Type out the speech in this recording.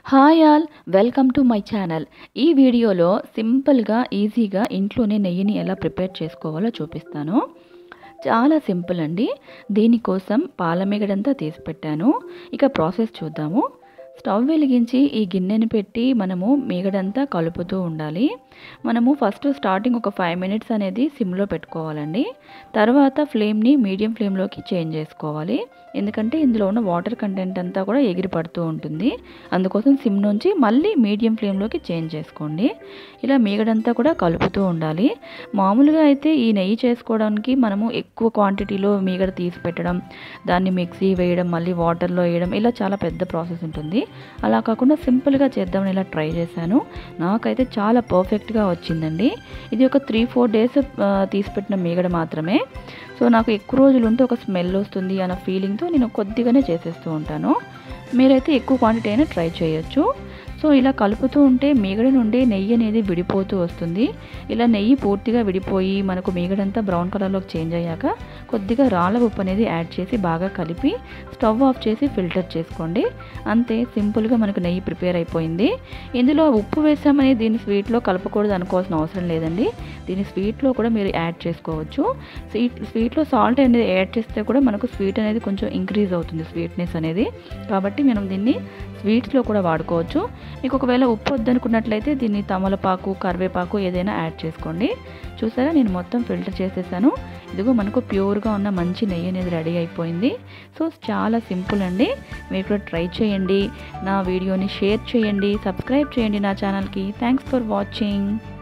hi all welcome to my channel ఈ వీడియోలో సింపుల్గా ఈజీగా ఇంట్లోనే నెయ్యిని ఎలా ప్రిపేర్ చేసుకోవాలో చూపిస్తాను చాలా సింపుల్ అండి దీనికోసం పాల మిగడంతా తీసి పెట్టాను ఇక ప్రాసెస్ చూద్దాము స్టవ్ వెలిగించి ఈ గిన్నెని పెట్టి మనము మీగడంతా కలుపుతూ ఉండాలి మనము ఫస్ట్ స్టార్టింగ్ ఒక ఫైవ్ మినిట్స్ అనేది సిమ్లో పెట్టుకోవాలండి తర్వాత ఫ్లేమ్ని మీడియం ఫ్లేమ్లోకి చేంజ్ చేసుకోవాలి ఎందుకంటే ఇందులో ఉన్న వాటర్ కంటెంట్ అంతా కూడా ఎగిరి పడుతూ ఉంటుంది అందుకోసం సిమ్ నుంచి మళ్ళీ మీడియం ఫ్లేమ్లోకి చేంజ్ చేసుకోండి ఇలా మీగడంతా కూడా కలుపుతూ ఉండాలి మామూలుగా అయితే ఈ నెయ్యి చేసుకోవడానికి మనము ఎక్కువ క్వాంటిటీలో మీగడ తీసి పెట్టడం దాన్ని మిక్సీ వేయడం మళ్ళీ వాటర్లో వేయడం ఇలా చాలా పెద్ద ప్రాసెస్ ఉంటుంది అలా కాకుండా సింపుల్గా చేద్దామని ఇలా ట్రై చేశాను నాకైతే చాలా పర్ఫెక్ట్గా వచ్చిందండి ఇది ఒక త్రీ ఫోర్ డేస్ తీసిపెట్టిన మీగడ మాత్రమే సో నాకు ఎక్కువ రోజులు ఉంటే ఒక స్మెల్ వస్తుంది అన్న ఫీలింగ్తో నేను కొద్దిగానే చేసేస్తూ ఉంటాను మీరైతే ఎక్కువ క్వాంటిటీ అయినా ట్రై చేయొచ్చు సో ఇలా కలుపుతూ ఉంటే మీగడ నుండి నెయ్యి అనేది విడిపోతూ వస్తుంది ఇలా నెయ్యి పూర్తిగా విడిపోయి మనకు మీగడంతా బ్రౌన్ కలర్లోకి చేంజ్ అయ్యాక కొద్దిగా రాళ్ళ ఉప్పు అనేది యాడ్ చేసి బాగా కలిపి స్టవ్ ఆఫ్ చేసి ఫిల్టర్ చేసుకోండి అంతే సింపుల్గా మనకు నెయ్యి ప్రిపేర్ అయిపోయింది ఇందులో ఉప్పు వేసామని దీన్ని స్వీట్లో కలపకూడదు అనుకోవాల్సిన అవసరం లేదండి దీన్ని స్వీట్లో కూడా మీరు యాడ్ చేసుకోవచ్చు స్వీట్ స్వీట్లో సాల్ట్ అనేది యాడ్ చేస్తే కూడా మనకు స్వీట్ అనేది కొంచెం ఇంక్రీజ్ అవుతుంది స్వీట్నెస్ అనేది కాబట్టి మనం దీన్ని స్వీట్స్లో కూడా వాడుకోవచ్చు మీకు ఒకవేళ ఉప్పు వద్దనుకున్నట్లయితే దీన్ని తమలపాకు కరివేపాకు ఏదైనా యాడ్ చేసుకోండి చూసారా నేను మొత్తం ఫిల్టర్ చేసేసాను ఇదిగో మనకు ప్యూర్గా ఉన్న మంచి నెయ్యి అనేది రెడీ అయిపోయింది సో చాలా సింపుల్ అండి మీరు కూడా ట్రై చేయండి నా వీడియోని షేర్ చేయండి సబ్స్క్రైబ్ చేయండి నా ఛానల్కి థ్యాంక్స్ ఫర్ వాచింగ్